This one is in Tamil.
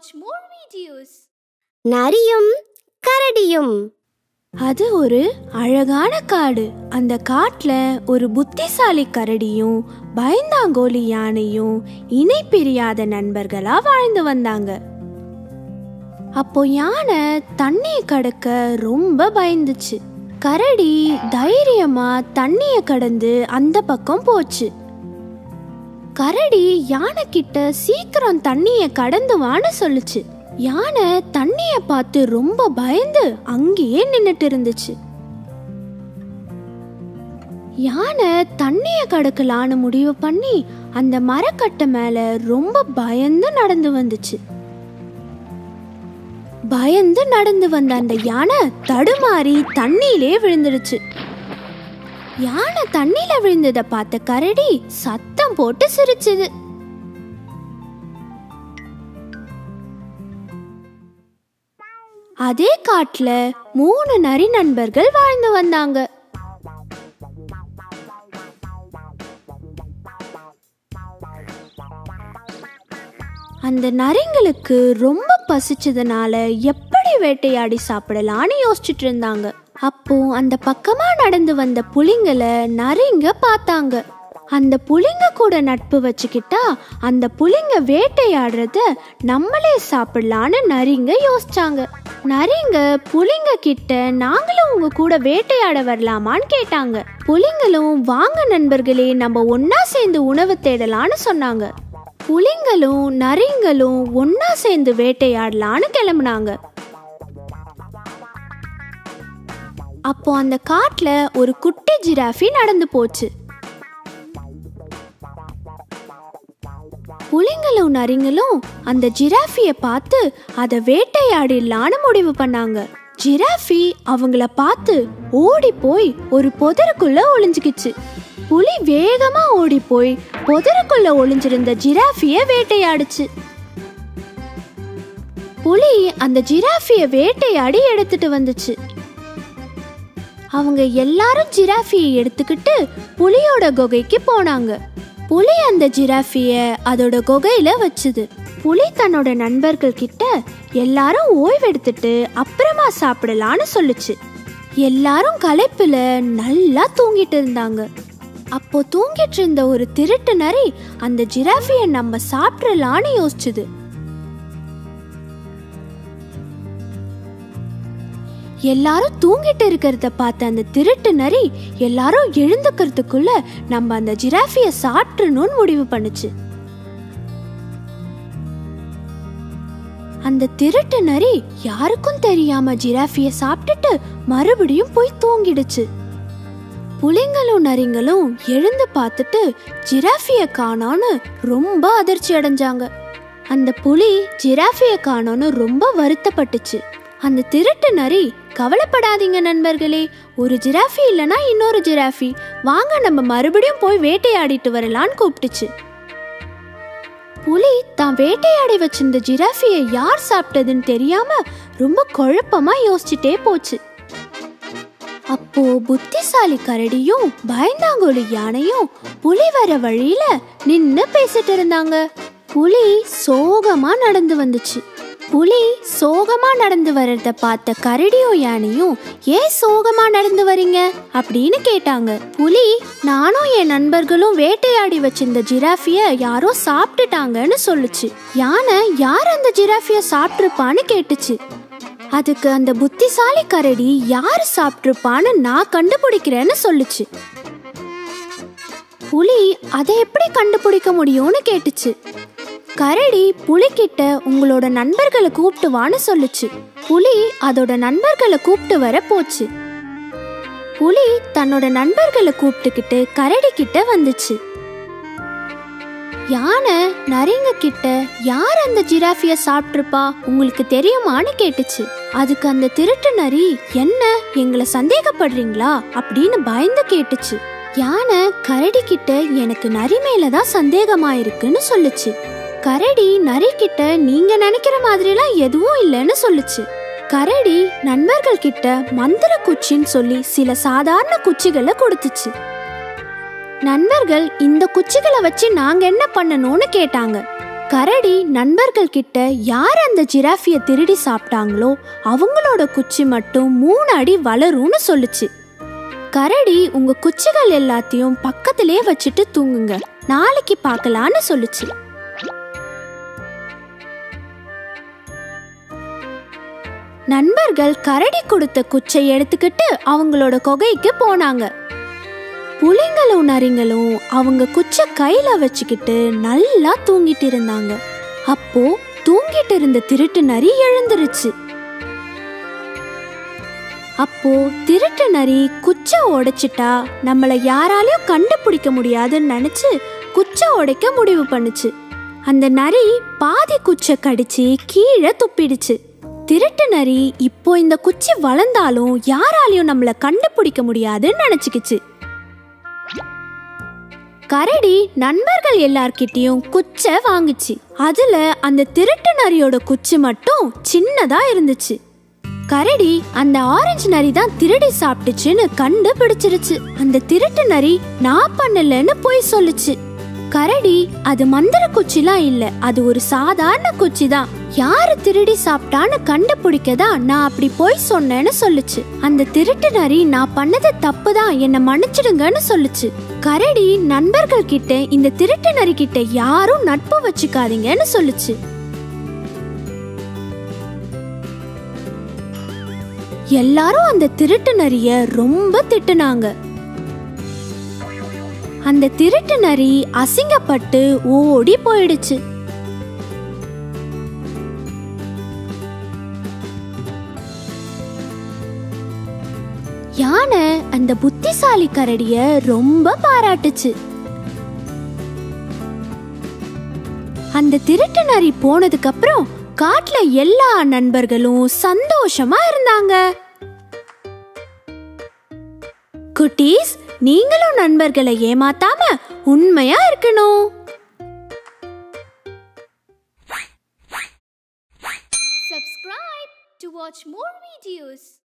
watch more videos. நரியும் கரடியும் அது ஒரு அழகான காடு அந்த காட்டுல ஒரு புத்திசாலி கரடியும் பயந்தாங்கோலி யானையும் இணை பிரியாத நண்பர்களா வாழ்ந்து வந்தாங்க அப்போ யானை தண்ணியை கடக்க ரொம்ப பயந்துச்சு கரடி தைரியமா தண்ணிய கடந்து அந்த பக்கம் போச்சு கரடி யானை கிட்ட சீக்கிரம் தண்ணிய கடந்து வான்னு சொல்லுச்சு யானை தண்ணிய பார்த்து ரொம்ப பயந்து அங்கேயே நின்னுட்டு இருந்துச்சு யானை தண்ணிய கடக்கலான்னு முடிவு பண்ணி அந்த மரக்கட்டை மேல ரொம்ப பயந்து நடந்து வந்துச்சு பயந்து நடந்து வந்த அந்த யானை தடுமாறி தண்ணியிலே விழுந்துடுச்சு யானை தண்ணியில விழுந்ததை பார்த்த கரடி சத்தம் போட்டு சிரிச்சுது அதே காட்டுல மூணு நரி நண்பர்கள் வாழ்ந்து வந்தாங்க அந்த நரிங்களுக்கு ரொம்ப பசிச்சதுனால எப்படி வேட்டையாடி சாப்பிடலான்னு யோசிச்சுட்டு இருந்தாங்க அப்போ அந்த பக்கமா நடந்து வந்த புலிங்களை நரிங்க பார்த்தாங்க அந்த புலிங்க கூட நட்பு வச்சுக்கிட்டா அந்த புலிங்க வேட்டையாடுறத நம்மளே சாப்பிடலான்னு நரிங்க யோசிச்சாங்க நரிங்க புலிங்க கிட்ட நாங்களும் உங்க கூட வேட்டையாட வரலாமான்னு கேட்டாங்க புலிங்களும் வாங்க நண்பர்களே நம்ம ஒன்னா சேர்ந்து உணவு தேடலான்னு சொன்னாங்க புலிங்களும் நரிங்களும் ஒன்னா சேர்ந்து வேட்டையாடலான்னு கிளம்புனாங்க அப்போ அந்த காட்டுல ஒரு குட்டி ஜிராஃபி நடந்து போச்சு புலிங்களும் நரிங்களும் அந்த ஜிராஃபிய பார்த்து அதை வேட்டையாடிடலான்னு முடிவு பண்ணாங்க ஜிராஃபி அவங்கள பார்த்து ஓடி போய் ஒரு புதருக்குள்ள ஒளிஞ்சுக்கிச்சு புலி வேகமா ஓடி போய் புதருக்குள்ள ஒளிஞ்சிருந்த ஜிராஃபிய வேட்டையாடுச்சு புலி அந்த ஜிராஃபிய வேட்டையாடி எடுத்துட்டு வந்துச்சு அவங்க எல்லாரும் ஜிராஃபியை எடுத்துக்கிட்டு புலியோட குகைக்கு போனாங்க புலி அந்த ஜிராஃபிய அதோட குகையில வச்சுது புலி தன்னோட நண்பர்கள் கிட்ட எல்லாரும் ஓய்வெடுத்துட்டு அப்புறமா சாப்பிடலான்னு சொல்லுச்சு எல்லாரும் களைப்புல நல்லா தூங்கிட்டு இருந்தாங்க அப்போ தூங்கிட்டு இருந்த ஒரு திருட்டு நரி அந்த ஜிராஃபிய நம்ம சாப்பிடலான்னு யோசிச்சுது எல்லாரும் தூங்கிட்டு இருக்கிறத பார்த்த அந்த திருட்டு நரி எல்லாரும் எழுந்துக்கிறதுக்குள்ள நம்ம அந்த ஜிராஃபிய சாப்பிடணும்னு முடிவு பண்ணுச்சு அந்த திருட்டு நரி யாருக்கும் தெரியாம ஜிராஃபிய சாப்பிட்டுட்டு மறுபடியும் போய் தூங்கிடுச்சு புலிங்களும் நரிங்களும் எழுந்து பார்த்துட்டு ஜிராஃபிய காணோன்னு ரொம்ப அதிர்ச்சி அடைஞ்சாங்க அந்த புலி ஜிராஃபிய காணோன்னு ரொம்ப வருத்தப்பட்டுச்சு அந்த திருட்டு நரி கவலைப்படாதீங்க நண்பர்களே ஒரு ஜிராஃபி இல்லனா இன்னொரு ஜிராஃபி வாங்க நம்ம மறுபடியும் போய் வேட்டையாடிட்டு வரலான்னு கூப்பிட்டுச்சு புலி தான் வேட்டையாடி வச்சிருந்த ஜிராஃபியை யார் சாப்பிட்டதுன்னு தெரியாம ரொம்ப குழப்பமா யோசிச்சுட்டே போச்சு அப்போ புத்திசாலி கரடியும் பயந்தாங்கோலி யானையும் புலி வர வழியில நின்னு பேசிட்டு இருந்தாங்க புலி சோகமா நடந்து வந்துச்சு புலி சோகமா நடந்து வர்றத பார்த்த கரடியும் யானையும் ஏன் சோகமா நடந்து வரீங்க அப்படின்னு கேட்டாங்க புலி நானும் என் நண்பர்களும் வேட்டையாடி வச்சிருந்த ஜிராஃபிய யாரோ சாப்பிட்டுட்டாங்கன்னு சொல்லுச்சு யானை யார் அந்த ஜிராஃபிய சாப்பிட்ருப்பான்னு கேட்டுச்சு அதுக்கு அந்த புத்திசாலி கரடி யார் சாப்பிட்ருப்பான்னு நான் கண்டுபிடிக்கிறேன்னு சொல்லுச்சு புலி அதை எப்படி கண்டுபிடிக்க முடியும்னு கேட்டுச்சு கரடி புலிகிட்ட உங்களோட நண்பர்களை கூப்பிட்டு வான்னு சொல்லுச்சு புலி அதோட நண்பர்களை கூப்பிட்டு வர போச்சு புலி தன்னோட நண்பர்களை கூப்பிட்டுக்கிட்டு கரடி கிட்ட வந்துச்சு யானை நரிங்க கிட்ட யார் அந்த ஜிராஃபிய சாப்பிட்ருப்பா உங்களுக்கு தெரியுமான்னு கேட்டுச்சு அதுக்கு அந்த திருட்டு நரி என்ன எங்களை சந்தேகப்படுறீங்களா அப்படின்னு பயந்து கேட்டுச்சு யானை கரடி கிட்ட எனக்கு நரி மேலதான் சந்தேகமா இருக்குன்னு சொல்லுச்சு கரடி நரி கிட்ட நீங்க நினைக்கிற மாதிரிலாம் எதுவும் இல்லைன்னு சொல்லுச்சு கரடி நண்பர்கள் கிட்ட மந்திர குச்சின்னு சொல்லி சில சாதாரண குச்சிகளை கொடுத்துச்சு நண்பர்கள் இந்த குச்சிகளை வச்சு நாங்க என்ன பண்ணணும்னு கேட்டாங்க கரடி நண்பர்கள் கிட்ட யார் அந்த ஜிராஃபிய திருடி சாப்பிட்டாங்களோ அவங்களோட குச்சி மட்டும் மூணு அடி வளரும்னு சொல்லுச்சு கரடி உங்க குச்சிகள் எல்லாத்தையும் பக்கத்திலே வச்சுட்டு தூங்குங்க நாளைக்கு பார்க்கலான்னு சொல்லுச்சு நண்பர்கள் கரடி கொடுத்த குச்சை எடுத்துக்கிட்டு அவங்களோட குகைக்கு போனாங்க புலிங்களும் நரிங்களும் அவங்க குச்சை கையில வச்சுக்கிட்டு நல்லா தூங்கிட்டு இருந்தாங்க அப்போ தூங்கிட்டு இருந்த திருட்டு நரி எழுந்துருச்சு அப்போ திருட்டு நரி குச்சை உடைச்சிட்டா நம்மள யாராலையும் கண்டுபிடிக்க முடியாதுன்னு நினைச்சு குச்சை உடைக்க முடிவு பண்ணுச்சு அந்த நரி பாதி குச்சை கடிச்சு கீழே துப்பிடுச்சு திருட்டு நரி இப்போ இந்த குச்சி வளர்ந்தாலும் யாராலையும் நம்மள கண்டுபிடிக்க முடியாதுன்னு நினைச்சுக்கிச்சு கரடி நண்பர்கள் எல்லார்கிட்டயும் குச்சை வாங்குச்சு அதுல அந்த திருட்டு நரியோட குச்சி மட்டும் சின்னதா இருந்துச்சு கரடி அந்த ஆரஞ்சு நரி தான் திருடி சாப்பிட்டுச்சுன்னு கண்டுபிடிச்சிருச்சு அந்த திருட்டு நரி நான் பண்ணலன்னு போய் சொல்லுச்சு கரடி அது மந்திர குச்சிலாம் இல்ல அது ஒரு சாதாரண குச்சி தான் யாரு திருடி சாப்பிட்டான்னு கண்டுபிடிக்க தான் நான் அப்படி போய் சொன்னேன்னு சொல்லுச்சு அந்த திருட்டு நரி நான் பண்ணது தப்பு தான் என்னை மன்னிச்சிடுங்கன்னு சொல்லுச்சு கரடி நண்பர்கள் கிட்ட இந்த திருட்டு நரி கிட்ட யாரும் நட்பு வச்சுக்காதீங்கன்னு சொல்லுச்சு எல்லாரும் அந்த திருட்டு நரிய ரொம்ப திட்டுனாங்க அந்த திருட்டு நரி அசிங்கப்பட்டு ஓடி போயிடுச்சு யானை அந்த புத்திசாலி கரடிய ரொம்ப பாராட்டுச்சு அந்த திருட்டு நரி போனதுக்கு அப்புறம் காட்டுல எல்லா நண்பர்களும் சந்தோஷமா இருந்தாங்க குட்டீஸ் நீங்களும் நண்பர்களை ஏமாத்தாம உண்மையா இருக்கணும் Subscribe to watch more videos.